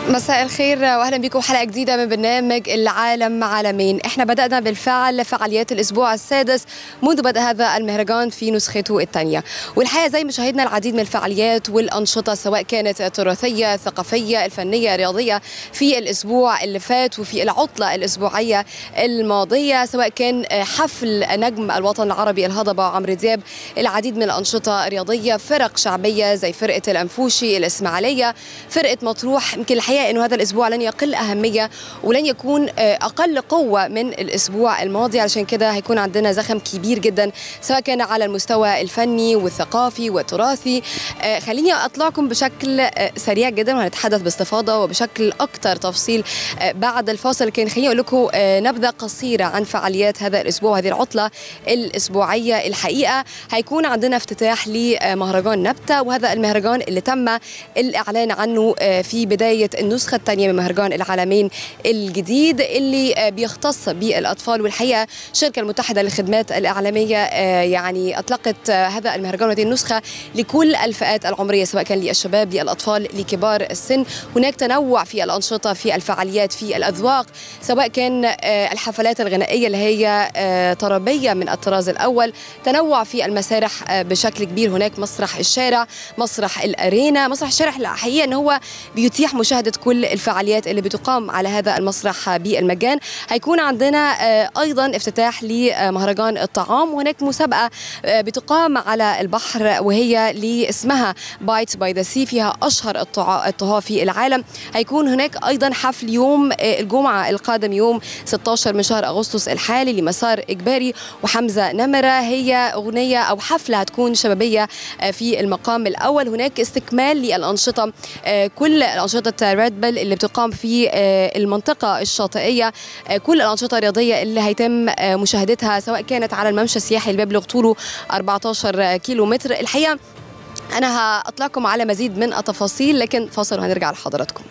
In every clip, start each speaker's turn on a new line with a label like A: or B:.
A: مساء الخير واهلا بكم حلقه جديده من برنامج العالم عالمين احنا بدانا بالفعل فعاليات الاسبوع السادس منذ بدء هذا المهرجان في نسخته الثانيه والحقيقه زي ما شاهدنا العديد من الفعاليات والانشطه سواء كانت تراثيه ثقافيه الفنيه رياضيه في الاسبوع اللي فات وفي العطله الاسبوعيه الماضيه سواء كان حفل نجم الوطن العربي الهضبه عمرو دياب العديد من الانشطه الرياضيه فرق شعبيه زي فرقه الانفوشي الاسماعيليه فرقه مطروح يمكن الحقيقه انه هذا الاسبوع لن يقل اهميه ولن يكون اقل قوه من الاسبوع الماضي علشان كده هيكون عندنا زخم كبير جدا سواء كان على المستوى الفني والثقافي والتراثي خليني اطلعكم بشكل سريع جدا وهنتحدث باستفاضه وبشكل اكثر تفصيل بعد الفاصل لكن خليني اقول لكم نبذه قصيره عن فعاليات هذا الاسبوع وهذه العطله الاسبوعيه الحقيقه هيكون عندنا افتتاح لمهرجان نبته وهذا المهرجان اللي تم الاعلان عنه في بدايه النسخة الثانية من مهرجان العالمين الجديد اللي بيختص بالأطفال والحقيقة الشركة المتحدة للخدمات الإعلامية يعني أطلقت هذا المهرجان وهذه النسخة لكل الفئات العمرية سواء كان للشباب للأطفال لكبار السن هناك تنوع في الأنشطة في الفعاليات في الأذواق سواء كان الحفلات الغنائية اللي هي طربية من الطراز الأول تنوع في المسارح بشكل كبير هناك مسرح الشارع مسرح الأرينا مسرح الشارع الحقيقة أنه هو بيتيح مشاهدة كل الفعاليات اللي بتقام على هذا المسرح بالمجان هيكون عندنا ايضا افتتاح لمهرجان الطعام وهناك مسابقه بتقام على البحر وهي اللي اسمها بايت باي ذا سي فيها اشهر الطهاه في العالم هيكون هناك ايضا حفل يوم الجمعه القادم يوم 16 من شهر اغسطس الحالي لمسار اجباري وحمزه نمره هي اغنيه او حفله هتكون شبابيه في المقام الاول هناك استكمال للانشطه كل الانشطه ريد بل اللي بتقام في المنطقة الشاطئية كل الأنشطة الرياضية اللي هيتم مشاهدتها سواء كانت على الممشى السياحي اللي بيبلغ طوله 14 كيلو متر الحقيقة أنا هأطلعكم على مزيد من التفاصيل لكن فاصل وهنرجع لحضراتكم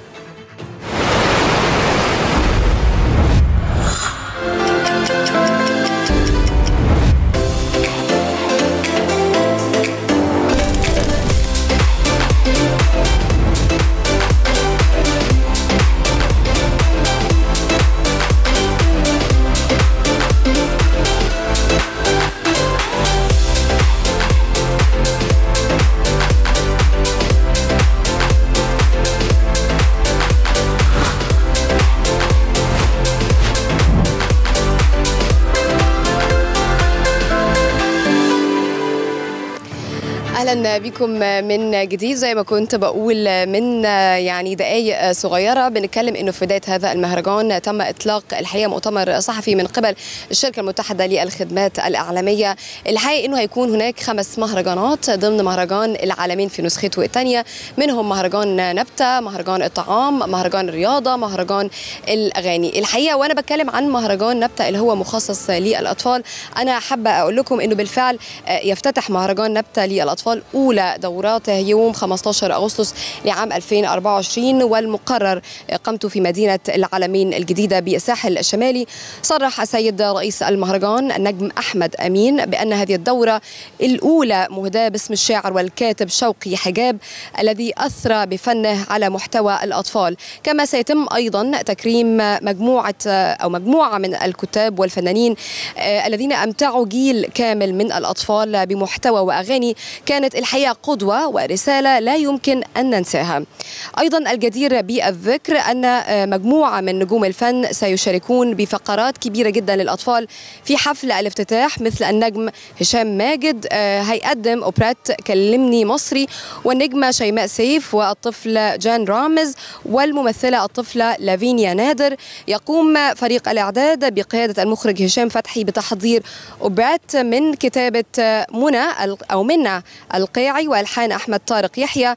A: اهلا بكم من جديد زي ما كنت بقول من يعني دقائق صغيره بنتكلم انه في بدايه هذا المهرجان تم اطلاق الحقيقه مؤتمر صحفي من قبل الشركه المتحده للخدمات الاعلاميه الحقيقه انه هيكون هناك خمس مهرجانات ضمن مهرجان العالمين في نسخته الثانيه منهم مهرجان نبته مهرجان الطعام مهرجان الرياضه مهرجان الاغاني الحقيقه وانا بتكلم عن مهرجان نبته اللي هو مخصص للاطفال انا حابه اقول لكم انه بالفعل يفتتح مهرجان نبته للاطفال الأطفال أولى دوراته يوم 15 أغسطس لعام 2024 والمقرر إقامته في مدينة العالمين الجديدة بالساحل الشمالي صرح السيد رئيس المهرجان النجم أحمد أمين بأن هذه الدورة الأولى مهداة باسم الشاعر والكاتب شوقي حجاب الذي أثرى بفنه على محتوى الأطفال كما سيتم أيضا تكريم مجموعة أو مجموعة من الكتاب والفنانين الذين أمتعوا جيل كامل من الأطفال بمحتوى وأغاني كانت الحقيقة قدوة ورسالة لا يمكن أن ننساها أيضا الجدير بالذكر أن مجموعة من نجوم الفن سيشاركون بفقرات كبيرة جدا للأطفال في حفل الافتتاح مثل النجم هشام ماجد هيقدم أوبرات كلمني مصري والنجمة شيماء سيف والطفل جان رامز والممثلة الطفلة لافينيا نادر يقوم فريق الإعداد بقيادة المخرج هشام فتحي بتحضير أوبرات من كتابة منى أو منا القيعي والحان احمد طارق يحيى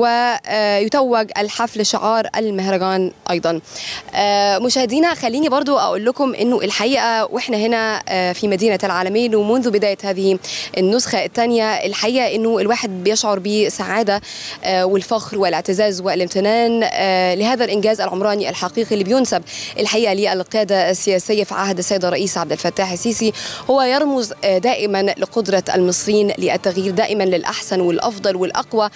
A: ويتوج الحفل شعار المهرجان ايضا مشاهدينا خليني برضو اقول لكم انه الحقيقه واحنا هنا في مدينه العالمين ومنذ بدايه هذه النسخه الثانيه الحقيقه انه الواحد بيشعر بسعاده والفخر والاعتزاز والامتنان لهذا الانجاز العمراني الحقيقي اللي بينسب الحقيقه للقياده السياسيه في عهد السيد الرئيس عبد الفتاح السيسي هو يرمز دائما لقدره المصريين للتغيير دائما للأحسن الاحسن والافضل والاقوى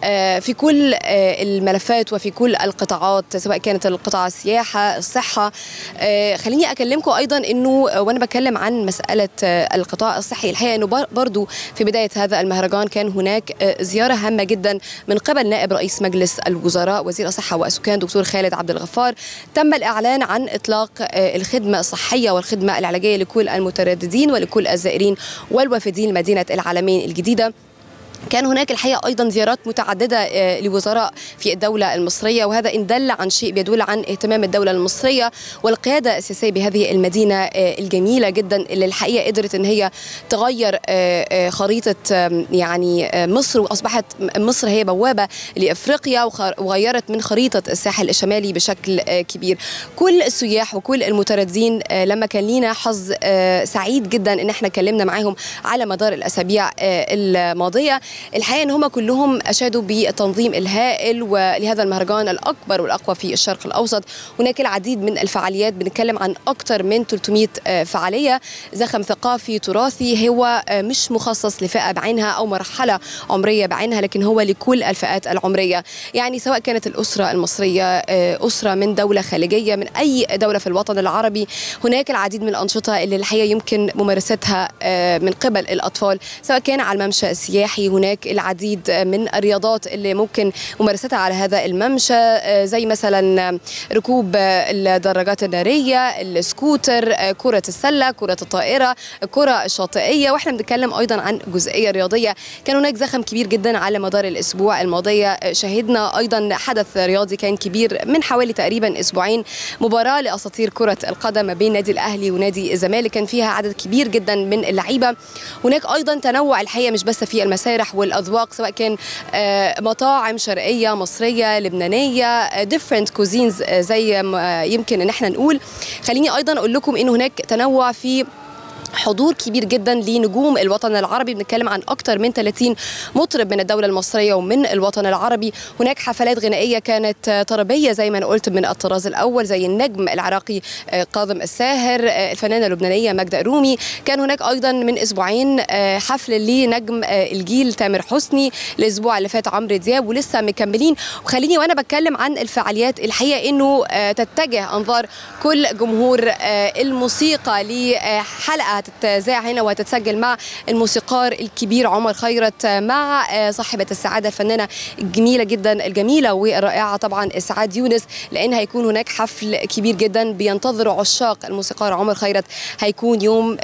A: في كل الملفات وفي كل القطاعات سواء كانت القطاع السياحه الصحه خليني اكلمكم ايضا انه وانا بتكلم عن مساله القطاع الصحي الحقيقه انه برضو في بدايه هذا المهرجان كان هناك زياره هامه جدا من قبل نائب رئيس مجلس الوزراء وزير الصحه والسكان دكتور خالد عبد الغفار تم الاعلان عن اطلاق الخدمه الصحيه والخدمه العلاجيه لكل المترددين ولكل الزائرين والوافدين مدينه العالمين الجديده كان هناك الحقيقه ايضا زيارات متعدده لوزراء في الدوله المصريه وهذا ان دل عن شيء بيدل عن اهتمام الدوله المصريه والقياده السياسيه بهذه المدينه الجميله جدا اللي الحقيقه قدرت ان هي تغير خريطه يعني مصر واصبحت مصر هي بوابه لافريقيا وغيرت من خريطه الساحل الشمالي بشكل كبير كل السياح وكل المترددين لما كان لينا حظ سعيد جدا ان احنا كلمنا معاهم على مدار الاسابيع الماضيه الحقيقه ان هم كلهم اشادوا بالتنظيم الهائل ولهذا المهرجان الاكبر والاقوى في الشرق الاوسط هناك العديد من الفعاليات بنتكلم عن اكثر من 300 فعاليه زخم ثقافي تراثي هو مش مخصص لفئه بعينها او مرحله عمريه بعينها لكن هو لكل الفئات العمريه يعني سواء كانت الاسره المصريه اسره من دوله خليجيه من اي دوله في الوطن العربي هناك العديد من الانشطه اللي الحقيقه يمكن ممارستها من قبل الاطفال سواء كان على الممشى السياحي هناك العديد من الرياضات اللي ممكن ممارستها على هذا الممشى زي مثلا ركوب الدراجات الناريه السكوتر كره السله كره الطائره الكره الشاطئيه واحنا بنتكلم ايضا عن جزئيه رياضيه كان هناك زخم كبير جدا على مدار الاسبوع الماضيه شهدنا ايضا حدث رياضي كان كبير من حوالي تقريبا اسبوعين مباراه لاساطير كره القدم ما بين نادي الاهلي ونادي الزمالك كان فيها عدد كبير جدا من اللعيبه هناك ايضا تنوع الحقيقه مش بس في المسارح والاذواق سواء كان مطاعم شرقيه مصريه لبنانيه ديفرنت كوزينز زي يمكن ان احنا نقول خليني ايضا اقول لكم ان هناك تنوع في حضور كبير جدا لنجوم الوطن العربي بنتكلم عن اكثر من 30 مطرب من الدوله المصريه ومن الوطن العربي هناك حفلات غنائيه كانت طربيه زي ما انا قلت من الطراز الاول زي النجم العراقي كاظم الساهر الفنانه اللبنانيه ماجدة رومي كان هناك ايضا من اسبوعين حفل لنجم الجيل تامر حسني الاسبوع اللي فات عمرو دياب ولسه مكملين وخليني وانا بتكلم عن الفعاليات الحقيقه انه تتجه انظار كل جمهور الموسيقى لحلقه هتتذاع هنا وهتتسجل مع الموسيقار الكبير عمر خيرت مع صاحبة السعادة الفنانة الجميلة جدا الجميلة والرائعة طبعا إسعاد يونس لأن هيكون هناك حفل كبير جدا بينتظر عشاق الموسيقار عمر خيرت هيكون يوم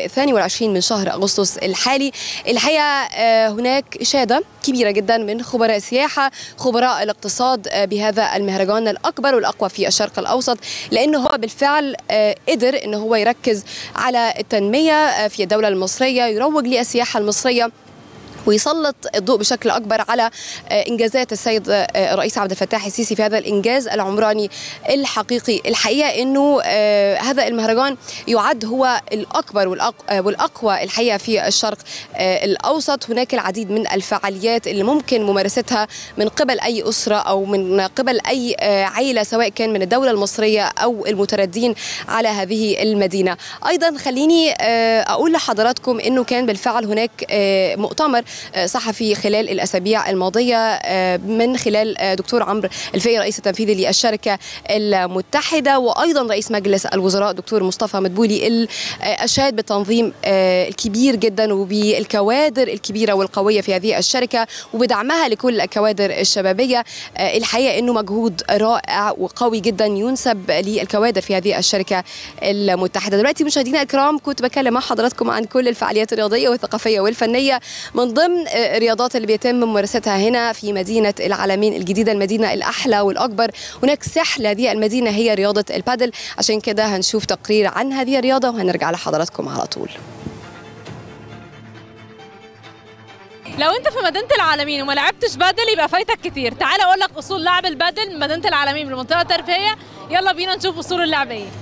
A: 22 من شهر أغسطس الحالي الحقيقة هناك إشادة كبيرة جدا من خبراء السياحة خبراء الاقتصاد بهذا المهرجان الأكبر والأقوى في الشرق الأوسط لأنه هو بالفعل قدر أنه هو يركز على التنمية في الدولة المصرية يروج للسياحة المصرية ويسلط الضوء بشكل اكبر على انجازات السيد الرئيس عبد الفتاح السيسي في هذا الانجاز العمراني الحقيقي الحقيقه انه هذا المهرجان يعد هو الاكبر والاقوى الحقيقه في الشرق الاوسط هناك العديد من الفعاليات اللي ممكن ممارستها من قبل اي اسره او من قبل اي عائله سواء كان من الدوله المصريه او المتردين على هذه المدينه ايضا خليني اقول لحضراتكم انه كان بالفعل هناك مؤتمر صحفي خلال الاسابيع الماضيه من خلال دكتور عمرو الفقي رئيس التنفيذي للشركه المتحده وايضا رئيس مجلس الوزراء دكتور مصطفى مدبولي اشاد بالتنظيم الكبير جدا وبالكوادر الكبيره والقويه في هذه الشركه وبدعمها لكل الكوادر الشبابيه الحقيقه انه مجهود رائع وقوي جدا ينسب للكوادر في هذه الشركه المتحده دلوقتي مشاهدينا الكرام كنت بكلم مع حضراتكم عن كل الفعاليات الرياضيه والثقافيه والفنيه من ضمن الرياضات اللي بيتم ممارستها هنا في مدينة العالمين الجديدة المدينة الأحلى والأكبر هناك سحر هذه المدينة هي رياضة البادل عشان كده هنشوف تقرير عن هذه الرياضة وهنرجع لحضراتكم على طول
B: لو انت في مدينه العالمين وما لعبتش بادل يبقى فايتك كتير تعال اقول لك اصول لعب البادل من مدينه العالمين بالمنطقه الترفيهيه يلا بينا نشوف اصول اللعبه ايه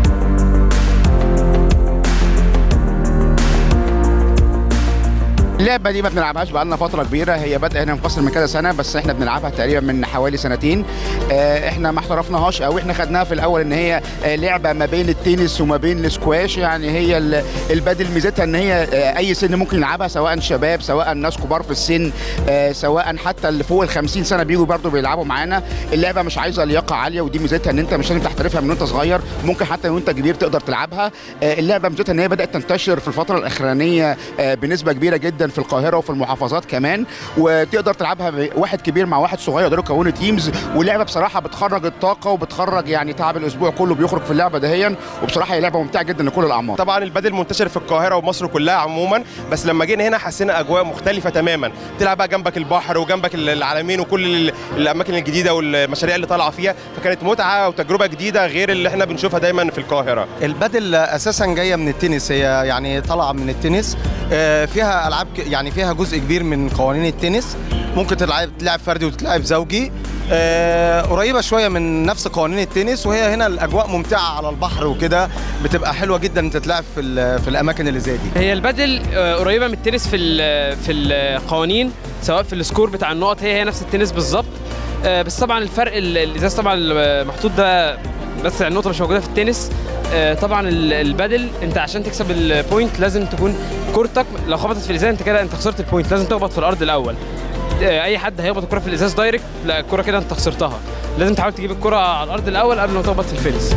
C: اللعبة اللعبه دي ما بنلعبهاش بقالنا فتره كبيره هي بدأ هنا منفصل من كذا سنه بس احنا بنلعبها تقريبا من حوالي سنتين آه، احنا ما احترفناهاش قوي احنا خدناها في الاول ان هي آه، لعبه ما بين التنس وما بين السكواش يعني هي ال- البادل ميزتها ان هي آه، اي سن ممكن يلعبها سواء شباب سواء ناس كبار في السن آه، سواء حتى اللي فوق ال 50 سنه بيجوا برضه بيلعبوا معانا اللعبه مش عايزه لياقه عاليه ودي ميزتها ان انت مش لازم تحترفها من وانت صغير ممكن حتى وانت كبير تقدر تلعبها آه، اللعبه ميزتها ان هي بدات تنتشر في الفتره الاخرانيه آه، بنسبه كبيره جدا في القاهره وفي المحافظات كمان وتقدر تلعبها ب- واحد كبير مع واحد صغير يقدروا يكونوا تيمز واللعبه بصراحه بتخرج الطاقه وبتخرج يعني تعب الاسبوع كله بيخرج في اللعبه دهيا وبصراحه هي لعبه ممتعه جدا لكل الاعمار
D: طبعا البادل منتشر في القاهره ومصر كلها عموما بس لما جينا هنا حسينا اجواء مختلفه تماما تلعب بقى جنبك البحر وجنبك العالمين وكل ال- الاماكن الجديده والمشاريع اللي طالعه فيها فكانت متعه وتجربه جديده غير اللي احنا بنشوفها دايما في القاهره
E: البادل اساسا جايه من التنس هي يعني طالعه من التنس آه، فيها العاب ك- يعني فيها جزء كبير من قوانين التنس ممكن تلعب تلعب فردي وتلعب زوجي آه، قريبه شويه من نفس قوانين التنس وهي هنا الاجواء ممتعه على البحر وكده بتبقى حلوه جدا تتلعب في ال- في الاماكن اللي زي دي
F: هي البادل آه، قريبه من التنس في ال- في القوانين سواء في السكور بتاع النقط هي هي نفس التنس بالظبط آه، بس طبعا الفرق ال- الازاز طبعا المحطوط ده بس النقطه مش موجوده في التنس آه، طبعا ال- البادل انت عشان تكسب البوينت لازم تكون كورتك لو خبطت في الازاز انت كده انت خسرت البوينت لازم تخبط في الارض الاول آه، اي حد هيخبط الكره في الازاز دايركت لا الكره كده انت خسرتها لازم تحاول تجيب الكره على الارض الاول قبل ما تخبط في الفينس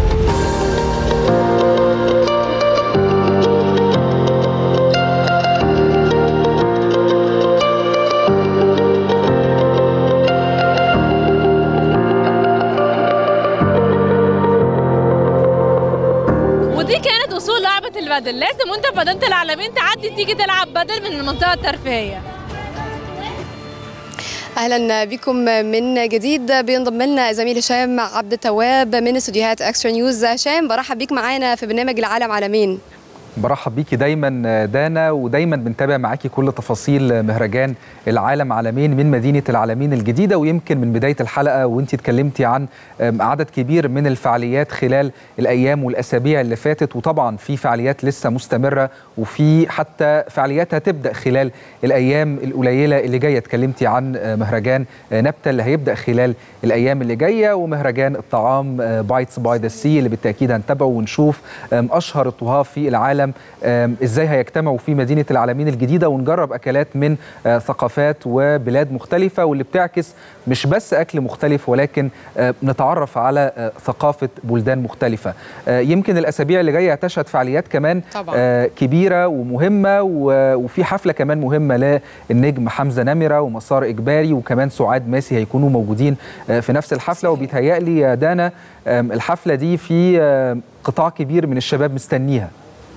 B: ودي كانت اصول لعبه البادل لازم وانت في مدينه العالمين تعدي تيجي تلعب بادل من المنطقه الترفيهيه
A: اهلا بكم من جديد بينضم لنا زميل هشام عبد التواب من استوديوهات اكسترا نيوز هشام برحب بيك معانا في برنامج العالم عالمين
G: برحب بيكي دايما دانا ودايما بنتابع معاكي كل تفاصيل مهرجان العالم عالمين من مدينه العالمين الجديده ويمكن من بدايه الحلقه وانت اتكلمتي عن عدد كبير من الفعاليات خلال الايام والاسابيع اللي فاتت وطبعا في فعاليات لسه مستمره وفي حتى فعاليات هتبدا خلال الايام القليله اللي جايه اتكلمتي عن مهرجان نبته اللي هيبدا خلال الايام اللي جايه ومهرجان الطعام بايتس باي ذا سي اللي بالتاكيد هنتابعه ونشوف اشهر الطهاة في العالم ازاي هيجتمعوا في مدينه العالمين الجديده ونجرب اكلات من ثقافات وبلاد مختلفه واللي بتعكس مش بس اكل مختلف ولكن نتعرف على ثقافه بلدان مختلفه يمكن الاسابيع اللي جايه هتشهد فعاليات كمان
A: طبعا.
G: كبيره ومهمه وفي حفله كمان مهمه للنجم حمزه نمره ومسار اجباري وكمان سعاد ماسي هيكونوا موجودين في نفس الحفله وبيتهيألي يا دانا الحفله دي في قطاع كبير من الشباب مستنيها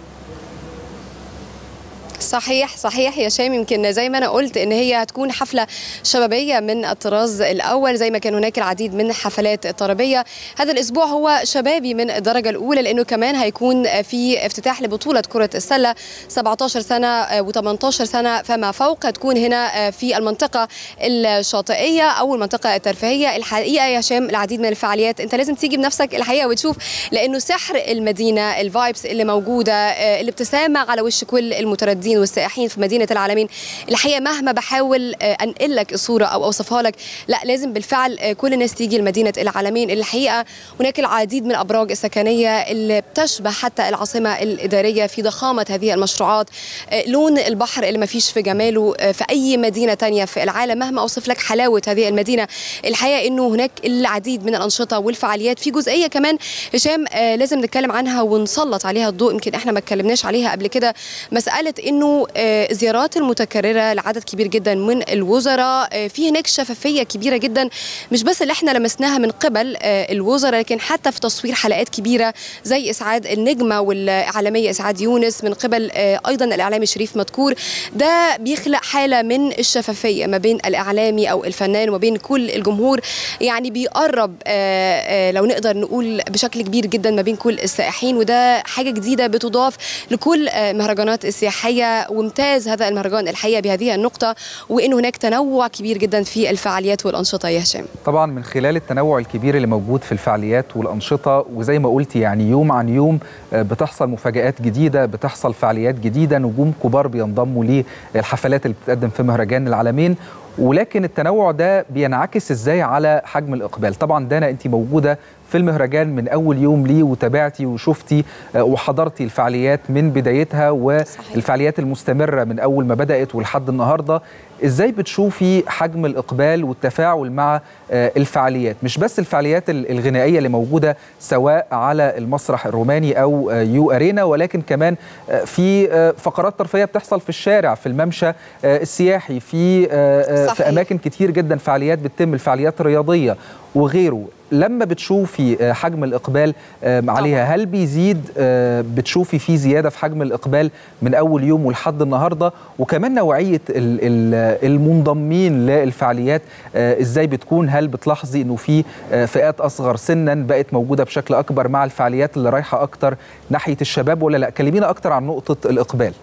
A: صحيح صحيح يا شام يمكن زي ما انا قلت ان هي هتكون حفله شبابيه من الطراز الاول زي ما كان هناك العديد من حفلات طربيه هذا الاسبوع هو شبابي من الدرجه الاولى لانه كمان هيكون في افتتاح لبطوله كره السله 17 سنه و18 سنه فما فوق هتكون هنا في المنطقه الشاطئيه او المنطقه الترفيهيه الحقيقه يا شام العديد من الفعاليات انت لازم تيجي بنفسك الحقيقه وتشوف لانه سحر المدينه الفايبس اللي موجوده الابتسامه على وش كل المترددين والسائحين في مدينه العالمين الحقيقه مهما بحاول انقل لك الصوره او اوصفها لك لا لازم بالفعل كل الناس تيجي لمدينه العالمين الحقيقه هناك العديد من الابراج السكنيه اللي بتشبه حتى العاصمه الاداريه في ضخامه هذه المشروعات لون البحر اللي ما فيش في جماله في اي مدينه تانية في العالم مهما اوصف لك حلاوه هذه المدينه الحقيقه انه هناك العديد من الانشطه والفعاليات في جزئيه كمان هشام لازم نتكلم عنها ونسلط عليها الضوء يمكن احنا ما اتكلمناش عليها قبل كده مساله انه زيارات المتكرره لعدد كبير جدا من الوزراء في هناك شفافيه كبيره جدا مش بس اللي احنا لمسناها من قبل الوزراء لكن حتى في تصوير حلقات كبيره زي اسعاد النجمه والاعلاميه اسعاد يونس من قبل ايضا الاعلامي شريف مذكور ده بيخلق حاله من الشفافيه ما بين الاعلامي او الفنان وما بين كل الجمهور يعني بيقرب لو نقدر نقول بشكل كبير جدا ما بين كل السائحين وده حاجه جديده بتضاف لكل مهرجانات السياحيه وامتاز هذا المهرجان الحقيقه بهذه النقطه وان هناك تنوع كبير جدا في الفعاليات والانشطه يا هشام
G: طبعا من خلال التنوع الكبير اللي موجود في الفعاليات والانشطه وزي ما قلتي يعني يوم عن يوم بتحصل مفاجات جديده بتحصل فعاليات جديده نجوم كبار بينضموا للحفلات اللي بتتقدم في مهرجان العالمين ولكن التنوع ده بينعكس ازاي على حجم الاقبال طبعا دانا انت موجوده في المهرجان من اول يوم ليه وتابعتي وشفتي وحضرتي الفعاليات من بدايتها والفعاليات المستمره من اول ما بدات ولحد النهارده ازاي بتشوفي حجم الاقبال والتفاعل مع الفعاليات مش بس الفعاليات الغنائيه اللي موجوده سواء على المسرح الروماني او يو ارينا ولكن كمان في فقرات ترفيهيه بتحصل في الشارع في الممشى السياحي في صحيح. في اماكن كتير جدا فعاليات بتتم الفعاليات الرياضيه وغيره لما بتشوفي حجم الاقبال عليها هل بيزيد بتشوفي في زياده في حجم الاقبال من اول يوم ولحد النهارده وكمان نوعيه المنضمين للفعاليات ازاي بتكون هل بتلاحظي انه في فئات اصغر سنا بقت موجوده بشكل اكبر مع الفعاليات اللي رايحه اكتر ناحيه الشباب ولا لا كلمينا اكتر عن نقطه الاقبال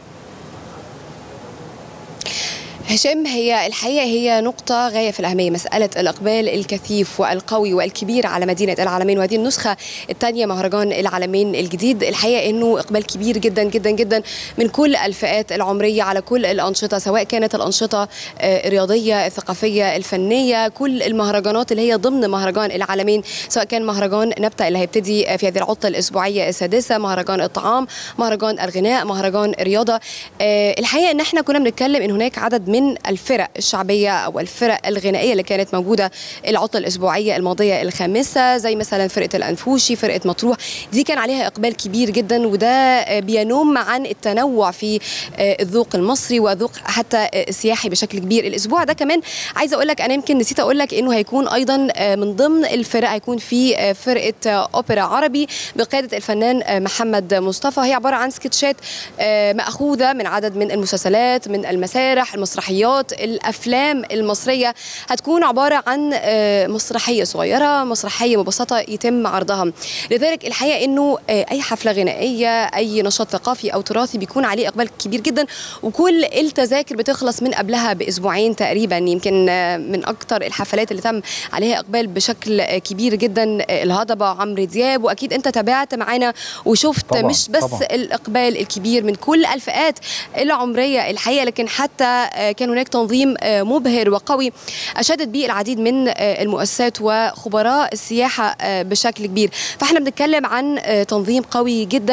A: هشام هي الحقيقه هي نقطه غايه في الاهميه مساله الاقبال الكثيف والقوي والكبير على مدينه العالمين وهذه النسخه الثانيه مهرجان العالمين الجديد الحقيقه انه اقبال كبير جدا جدا جدا من كل الفئات العمريه على كل الانشطه سواء كانت الانشطه الرياضيه الثقافيه الفنيه كل المهرجانات اللي هي ضمن مهرجان العالمين سواء كان مهرجان نبته اللي هيبتدي في هذه العطله الاسبوعيه السادسه مهرجان الطعام مهرجان الغناء مهرجان الرياضه الحقيقه ان احنا كنا بنتكلم ان هناك عدد من من الفرق الشعبيه او الفرق الغنائيه اللي كانت موجوده العطله الاسبوعيه الماضيه الخامسه زي مثلا فرقه الانفوشي فرقه مطروح دي كان عليها اقبال كبير جدا وده بينم عن التنوع في الذوق المصري وذوق حتى السياحي بشكل كبير الاسبوع ده كمان عايزه اقول لك انا يمكن نسيت اقول لك انه هيكون ايضا من ضمن الفرق هيكون في فرقه اوبرا عربي بقياده الفنان محمد مصطفى هي عباره عن سكتشات ماخوذه من عدد من المسلسلات من المسارح المسرحيات الافلام المصريه هتكون عباره عن مسرحيه صغيره مسرحيه مبسطه يتم عرضها لذلك الحقيقه انه اي حفله غنائيه اي نشاط ثقافي او تراثي بيكون عليه اقبال كبير جدا وكل التذاكر بتخلص من قبلها باسبوعين تقريبا يمكن من اكثر الحفلات اللي تم عليها اقبال بشكل كبير جدا الهضبه عمرو دياب واكيد انت تابعت معانا وشفت
G: طبعًا
A: مش بس
G: طبعًا.
A: الاقبال الكبير من كل الفئات العمريه الحقيقه لكن حتى كان هناك تنظيم مبهر وقوي اشادت به العديد من المؤسسات وخبراء السياحه بشكل كبير فاحنا بنتكلم عن تنظيم قوي جدا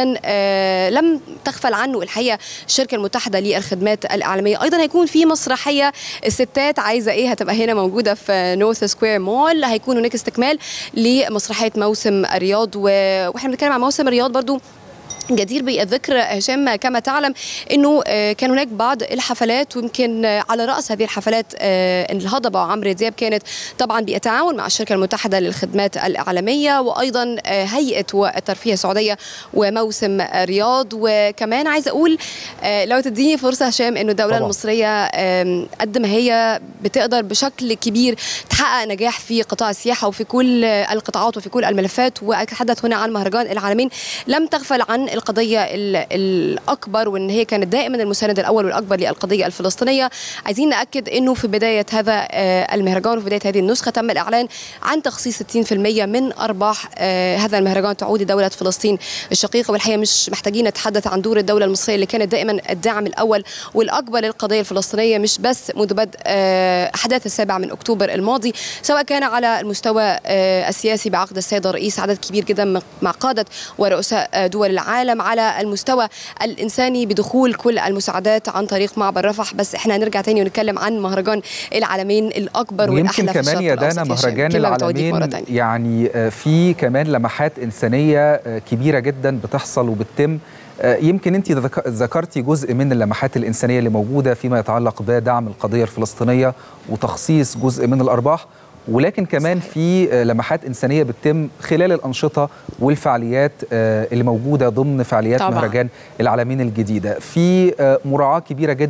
A: لم تغفل عنه الحقيقه الشركه المتحده للخدمات الاعلاميه ايضا هيكون في مسرحيه الستات عايزه ايه هتبقى هنا موجوده في نورث سكوير مول هيكون هناك استكمال لمسرحيه موسم الرياض واحنا بنتكلم عن موسم الرياض برضو جدير بالذكر هشام كما تعلم انه كان هناك بعض الحفلات ويمكن على راس هذه الحفلات الهضبه وعمرو دياب كانت طبعا بالتعاون مع الشركه المتحده للخدمات الاعلاميه وايضا هيئه والترفيه السعوديه وموسم رياض وكمان عايزه اقول لو تديني فرصه هشام انه الدوله
G: طبعاً.
A: المصريه قد ما هي بتقدر بشكل كبير تحقق نجاح في قطاع السياحه وفي كل القطاعات وفي كل الملفات واتحدث هنا عن مهرجان العالمين لم تغفل عن القضيه ال- الاكبر وان هي كانت دائما المساند الاول والاكبر للقضيه الفلسطينيه عايزين ناكد انه في بدايه هذا آه، المهرجان وفي بدايه هذه النسخه تم الاعلان عن تخصيص 60% من ارباح آه، هذا المهرجان تعود لدوله فلسطين الشقيقه والحقيقه مش محتاجين نتحدث عن دور الدوله المصريه اللي كانت دائما الداعم الاول والاكبر للقضيه الفلسطينيه مش بس منذ بدء آه، احداث السابع من اكتوبر الماضي سواء كان على المستوى آه، السياسي بعقد السيد الرئيس عدد كبير جدا من- مع قاده ورؤساء آه، دول العالم على المستوى الانساني بدخول كل المساعدات عن طريق معبر رفح بس احنا هنرجع تاني ونتكلم عن مهرجان العالمين الاكبر
G: ويمكن
A: والاحلى في
G: كمان
A: الشرق
G: يا دانا
A: الأوسط يا شام.
G: مهرجان
A: كلمة بتوديك مرة
G: العالمين
A: تانية.
G: يعني آه، في كمان لمحات إنسانية آه، كبيرة جدا بتحصل وبتتم آه، يمكن انت ذك- ذكرتي جزء من اللمحات الإنسانية اللي موجودة فيما يتعلق بدعم القضية الفلسطينية وتخصيص جزء من الأرباح ولكن كمان في آه، لمحات إنسانية بتتم خلال الأنشطة والفعاليات آه، اللي موجودة ضمن فعاليات
A: طبعاً.
G: مهرجان العالمين الجديدة في آه، مراعاة كبيرة جدا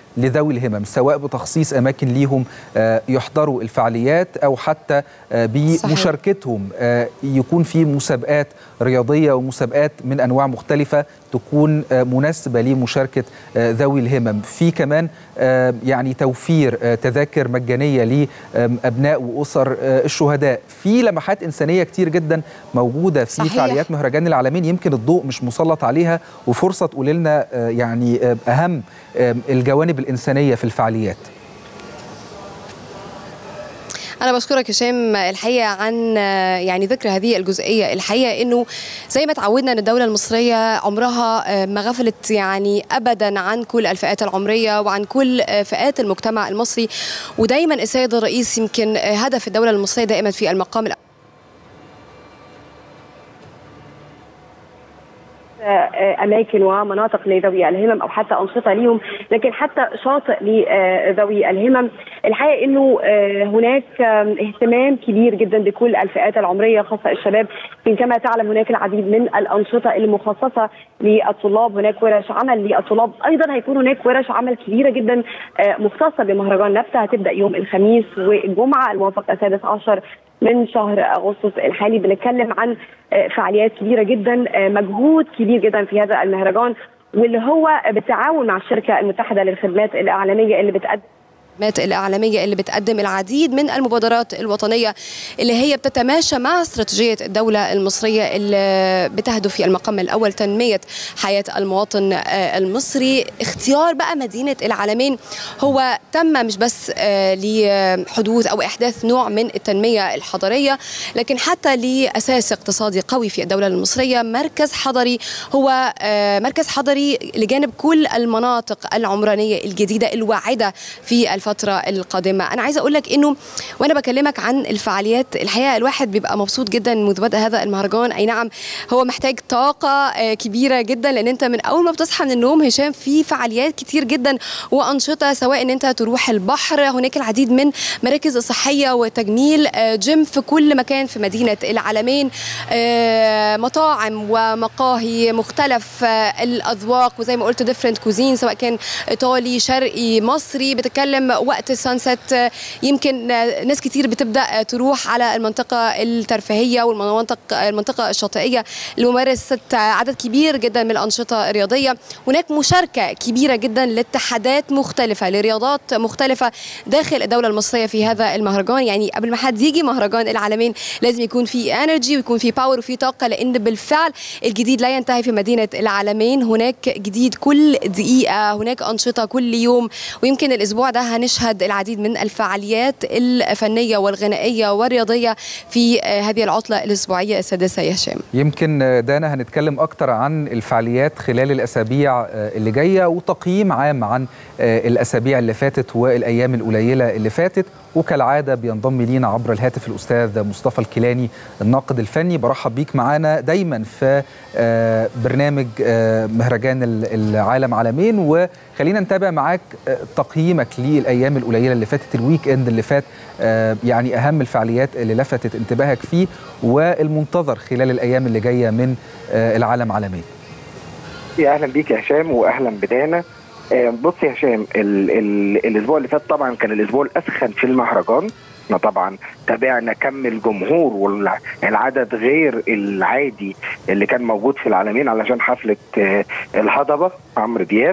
G: لذوي الهمم سواء بتخصيص اماكن ليهم آه، يحضروا الفعاليات او حتى آه، بمشاركتهم آه، يكون في مسابقات رياضيه ومسابقات من انواع مختلفه تكون آه، مناسبه لمشاركه آه، ذوي الهمم في كمان آه، يعني توفير آه، تذاكر مجانيه لابناء واسر آه، الشهداء في لمحات انسانيه كتير جدا موجوده في
A: صحيح.
G: فعاليات مهرجان العالمين يمكن الضوء مش مسلط عليها وفرصه تقول لنا آه، يعني آه، اهم آه، الجوانب الانسانيه في الفعاليات
A: انا بشكرك هشام الحقيقه عن آه، يعني ذكر هذه الجزئيه الحقيقه انه زي ما تعودنا ان الدوله المصريه عمرها آه، ما غفلت يعني ابدا عن كل الفئات العمريه وعن كل آه، فئات المجتمع المصري ودايما السيد الرئيس يمكن آه، هدف الدوله المصريه دائما في المقام الأول
H: اماكن ومناطق لذوي الهمم او حتى انشطه ليهم لكن حتى شاطئ لذوي الهمم الحقيقه انه آه، هناك آم، اهتمام كبير جدا بكل الفئات العمريه خاصه الشباب يمكن كما تعلم هناك العديد من الانشطه المخصصه للطلاب هناك ورش عمل للطلاب ايضا هيكون هناك ورش عمل كبيره جدا آه، مختصه بمهرجان نبته هتبدا يوم الخميس والجمعه الموافق السادس عشر من شهر اغسطس الحالي بنتكلم عن آه، فعاليات كبيره جدا آه، مجهود كبير جدا في هذا المهرجان واللي هو بالتعاون مع الشركه المتحده للخدمات الاعلاميه اللي بتقدم
A: الخدمات الإعلامية اللي بتقدم العديد من المبادرات الوطنية اللي هي بتتماشى مع استراتيجية الدولة المصرية اللي بتهدف في المقام الأول تنمية حياة المواطن آه، المصري اختيار بقى مدينة العالمين هو تم مش بس آه، لحدوث أو إحداث نوع من التنمية الحضرية لكن حتى لأساس اقتصادي قوي في الدولة المصرية مركز حضري هو آه، مركز حضري لجانب كل المناطق العمرانية الجديدة الواعدة في الفترة القادمة أنا عايزة أقول لك إنه وأنا بكلمك عن الفعاليات الحقيقة الواحد بيبقى مبسوط جدا منذ بدء هذا المهرجان أي نعم هو محتاج طاقة آه، كبيرة جدا لأن أنت من أول ما بتصحى من النوم هشام في فعاليات كتير جدا وأنشطة سواء إن أنت تروح البحر هناك العديد من مراكز صحية وتجميل آه، جيم في كل مكان في مدينة العالمين آه، مطاعم ومقاهي مختلف آه، الأذواق وزي ما قلت ديفرنت كوزين سواء كان إيطالي شرقي مصري بتتكلم وقت السانست آه، يمكن آه، ناس كتير بتبدأ آه، تروح على المنطقة الترفيهية والمناطق المنطقة الشاطئية لممارسة آه، عدد كبير جدا من الأنشطة الرياضية هناك مشاركة كبيرة جدا لاتحادات مختلفة لرياضات مختلفة داخل الدولة المصرية في هذا المهرجان يعني قبل ما حد يجي مهرجان العالمين لازم يكون في انرجي ويكون في باور وفي طاقة لأن بالفعل الجديد لا ينتهي في مدينة العالمين هناك جديد كل دقيقة هناك أنشطة كل يوم ويمكن الأسبوع ده هنشهد العديد من الفعاليات الفنية والغنائية والرياضية في آه، هذه العطلة الأسبوعية السادسة يا هشام
G: يمكن آه، دانا هنتكلم اكتر عن الفعاليات خلال الاسابيع آه، اللي جايه وتقييم عام عن آه، الاسابيع اللي فاتت والايام القليله اللي فاتت وكالعاده بينضم لينا عبر الهاتف الاستاذ مصطفى الكيلاني الناقد الفني برحب بيك معانا دايما في آه، برنامج آه، مهرجان ال- العالم عالمين وخلينا نتابع معاك آه، تقييمك للايام القليله اللي فاتت الويك اند اللي فات آه، يعني اهم الفعاليات اللي لفتت انتباهك فيه والمنتظر خلال الايام اللي جايه من آه، العالم عالمين
I: يا اهلا بيك يا هشام واهلا بدانا آه، بص يا هشام ال ال الاسبوع اللي فات طبعا كان الاسبوع الاسخن في المهرجان احنا طبعا تابعنا كم الجمهور والعدد غير العادي اللي كان موجود في العالمين علشان حفله آه، الهضبه عمرو دياب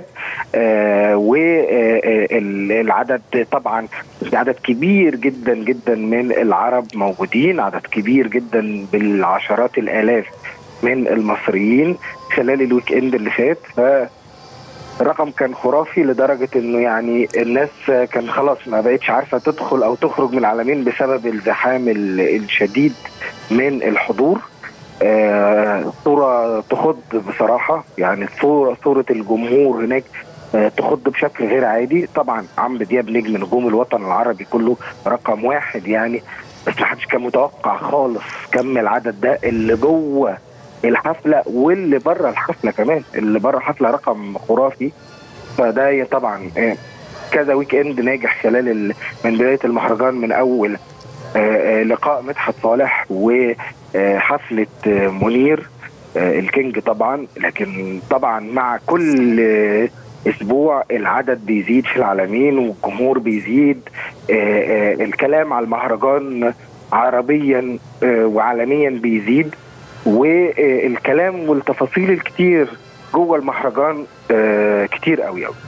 I: والعدد طبعا في عدد كبير جدا جدا من العرب موجودين عدد كبير جدا بالعشرات الالاف من المصريين خلال الويك اند اللي فات ف الرقم كان خرافي لدرجة انه يعني الناس كان خلاص ما بقتش عارفة تدخل او تخرج من العالمين بسبب الزحام ال- الشديد من الحضور آه، صورة تخض بصراحة يعني صورة صورة الجمهور هناك آه، تخض بشكل غير عادي طبعا عمرو دياب نجم نجوم الوطن العربي كله رقم واحد يعني بس ما حدش كان متوقع خالص كم العدد ده اللي جوه الحفله واللي بره الحفله كمان اللي بره الحفله رقم خرافي فده طبعا آه، كذا ويك اند ناجح خلال ال... من بدايه المهرجان من اول آه، آه، لقاء مدحت صالح وحفله منير آه، الكينج طبعا لكن طبعا مع كل آه، اسبوع العدد بيزيد في العالمين والجمهور بيزيد آه، آه، الكلام على المهرجان عربيا آه، وعالميا بيزيد والكلام والتفاصيل الكتير جوه المهرجان آه، كتير قوي قوي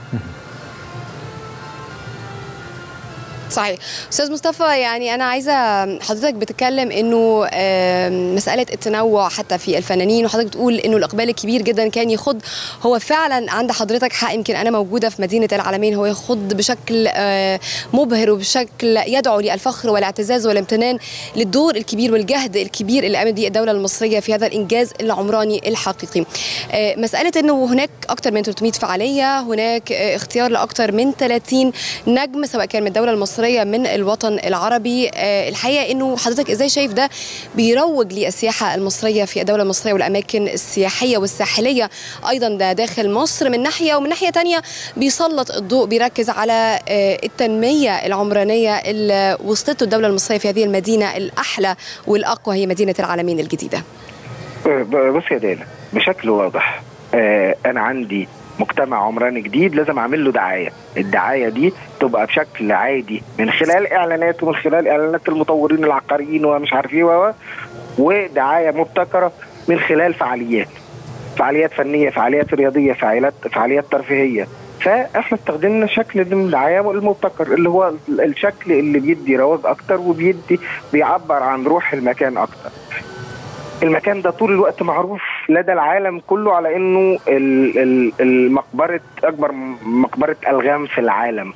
A: صحيح استاذ مصطفى يعني انا عايزه حضرتك بتتكلم انه آم، مساله التنوع حتى في الفنانين وحضرتك بتقول انه الاقبال الكبير جدا كان يخض هو فعلا عند حضرتك حق يمكن انا موجوده في مدينه العالمين هو يخض بشكل آه، مبهر وبشكل يدعو للفخر والاعتزاز والامتنان للدور الكبير والجهد الكبير اللي قامت به الدوله المصريه في هذا الانجاز العمراني الحقيقي آه، مساله انه هناك اكثر من 300 فعاليه هناك آه، اختيار لاكثر من 30 نجم سواء كان من الدوله المصريه من الوطن العربي آه، الحقيقه انه حضرتك ازاي شايف ده بيروج للسياحه المصريه في الدوله المصريه والاماكن السياحيه والساحليه ايضا ده داخل مصر من ناحيه ومن ناحيه تانية بيسلط الضوء بيركز على آه، التنميه العمرانيه اللي وصلته الدوله المصريه في هذه المدينه الاحلى والاقوى هي مدينه العالمين الجديده
I: ب- بص يا دانا بشكل واضح آه، انا عندي مجتمع عمراني جديد لازم اعمل له دعايه الدعايه دي تبقى بشكل عادي من خلال اعلانات ومن خلال اعلانات المطورين العقاريين ومش عارف ايه و- و- ودعايه مبتكره من خلال فعاليات فعاليات فنيه فعاليات رياضيه فعاليات فعاليات ترفيهيه فاحنا استخدمنا شكل من الدعايه المبتكر اللي هو الشكل اللي بيدي رواج اكتر وبيدي بيعبر عن روح المكان اكتر المكان ده طول الوقت معروف لدى العالم كله على انه ال- ال- المقبره اكبر مقبره الغام في العالم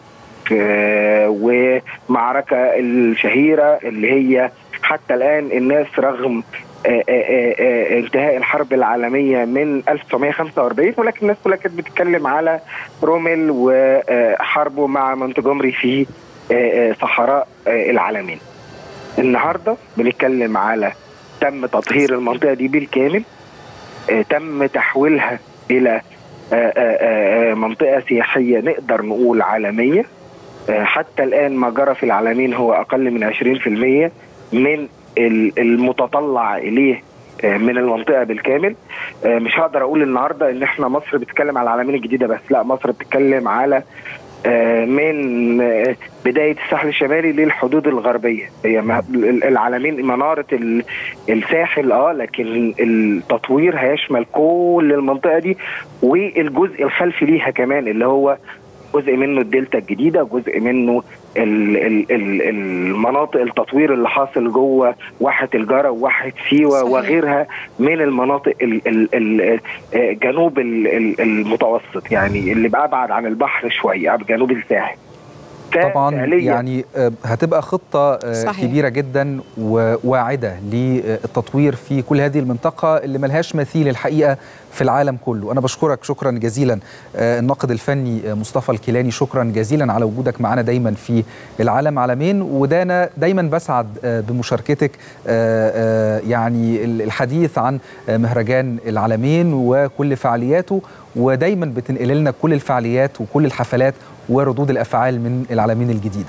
I: في- ومعركه الشهيره اللي هي حتى الان الناس رغم آه، آه، آه، آه، انتهاء الحرب العالميه من 1945 ولكن الناس كلها كانت بتتكلم على روميل وحربه مع مونتجومري في آه، آه، صحراء آه، العالمين. النهارده بنتكلم على تم تطهير المنطقه دي بالكامل آه، تم تحويلها الى آه، آه، آه، منطقه سياحيه نقدر نقول عالميه آه، حتى الان ما جرى في العالمين هو اقل من 20% من ال- المتطلع اليه آه، من المنطقه بالكامل آه، مش هقدر اقول النهارده ان احنا مصر بتتكلم على العالمين الجديده بس لا مصر بتتكلم على آه، من آه، بدايه الساحل الشمالي للحدود الغربيه هي ما- ال- العالمين مناره ال- الساحل اه لكن التطوير هيشمل كل المنطقه دي والجزء الخلفي ليها كمان اللي هو جزء منه الدلتا الجديده جزء منه ال ال ال المناطق التطوير اللي حاصل جوه واحه الجاره وواحه سيوه
A: صحيح.
I: وغيرها من المناطق ال ال ال آه، جنوب ال- ال- المتوسط يعني اللي ابعد عن البحر شويه جنوب الساحل
G: طبعا
I: ففعلياً
G: يعني آه، هتبقى خطة آه،
A: صحيح.
G: كبيرة جدا وواعدة للتطوير في كل هذه المنطقة اللي ملهاش مثيل الحقيقة في العالم كله أنا بشكرك شكرا جزيلا آه، الناقد الفني آه، مصطفى الكيلاني شكرا جزيلا على وجودك معنا دايما في العالم عالمين ودانا دايما بسعد آه، بمشاركتك آه، آه، يعني الحديث عن آه، مهرجان العالمين وكل فعالياته ودايما بتنقل لنا كل الفعاليات وكل الحفلات وردود الافعال من العالمين الجديده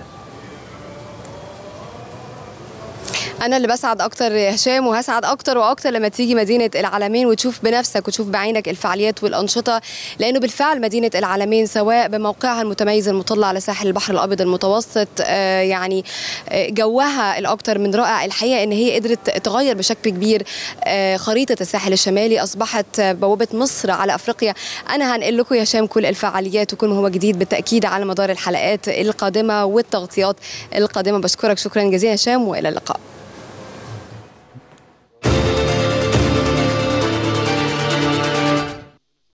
A: انا اللي بسعد اكتر يا هشام وهسعد اكتر واكتر لما تيجي مدينه العالمين وتشوف بنفسك وتشوف بعينك الفعاليات والانشطه لانه بالفعل مدينه العالمين سواء بموقعها المتميز المطل على ساحل البحر الابيض المتوسط آه يعني آه جوها الاكتر من رائع الحقيقه ان هي قدرت تغير بشكل كبير آه خريطه الساحل الشمالي اصبحت آه، بوابه مصر على افريقيا انا هنقل لكم يا هشام كل الفعاليات وكل ما هو جديد بالتاكيد على مدار الحلقات القادمه والتغطيات القادمه بشكرك شكرا جزيلا هشام والى اللقاء